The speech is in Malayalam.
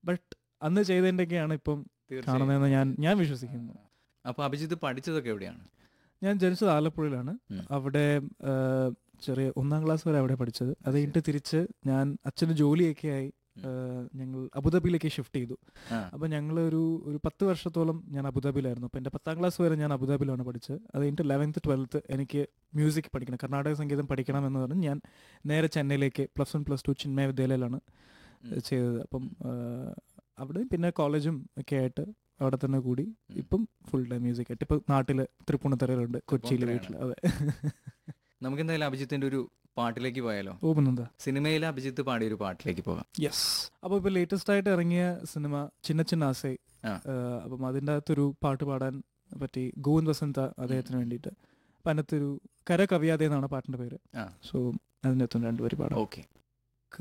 ബട്ട് അന്ന് ചെയ്തതിൻ്റെയൊക്കെയാണ് ഇപ്പം കാണുന്നതെന്ന് ഞാൻ ഞാൻ വിശ്വസിക്കുന്നു അപ്പൊ അഭിജിത്ത് പഠിച്ചതൊക്കെ എവിടെയാണ് ഞാൻ ജനിച്ചത് ആലപ്പുഴയിലാണ് ഉം. അവിടെ ആ, ചെറിയ ഒന്നാം ക്ലാസ് വരെ അവിടെ പഠിച്ചത് അത് കഴിഞ്ഞിട്ട് തിരിച്ച് ഞാൻ അച്ഛന് ജോലിയൊക്കെ ആയി ആ, ഞങ്ങൾ അബുദാബിയിലേക്ക് ഷിഫ്റ്റ് ചെയ്തു ആ. അപ്പോൾ ഞങ്ങൾ ഒരു ഒരു പത്ത് വർഷത്തോളം ഞാൻ അബുദാബിയിലായിരുന്നു അപ്പോൾ എൻ്റെ പത്താം ക്ലാസ് വരെ ഞാൻ അബുദാബിയിലാണ് പഠിച്ചത് അത് കഴിഞ്ഞിട്ട് ലെവൻത്ത് ട്വൽത്ത് എനിക്ക് മ്യൂസിക് പഠിക്കണം കർണാടക സംഗീതം പഠിക്കണം എന്ന് പറഞ്ഞ് ഞാൻ നേരെ ചെന്നൈയിലേക്ക് plus one plus two Chinmaya വിദ്യാലയിലാണ് ചെയ്തത് അപ്പം ആ, അവിടെ പിന്നെ കോളേജും ഒക്കെ ആയിട്ട് അവിടെ തന്നെ കൂടി ഇപ്പം ഫുൾ ടൈം മ്യൂസിക് ആയിട്ട് ഇപ്പം നാട്ടില് തൃപ്പൂണിത്തറയിലുണ്ട് കൊച്ചിയിലെ വീട്ടിൽ അതെ നമുക്ക് എന്തായാലും അഭിജിത്തിന്റെ ഒരു പാട്ടിലേക്ക് പോയാലോ ഓ പിന്നെന്താ സിനിമയിൽ അഭിജിത്ത് പാടിയ ഒരു പാട്ടിലേക്ക് പോകാം യെസ് അപ്പോൾ ഇപ്പോൾ ലേറ്റസ്റ്റ് ആയിട്ട് ഇറങ്ങിയ സിനിമ ചിന്ന ചിന്ന ആസൈ ആ. ഏഹ് അപ്പം അതിൻ്റെ അകത്തൊരു പാട്ട് പാടാൻ പറ്റി ഗോവിന്ദ് വസന്ത അദ്ദേഹത്തിന് വേണ്ടിയിട്ട് അപ്പം അതിനകത്തൊരു കര കവിയാതെ എന്നാണ് പാട്ടിൻ്റെ പേര് ആ സോ അതിൻ്റെ അകത്തും രണ്ടുപേര് പാടാം ഓക്കെ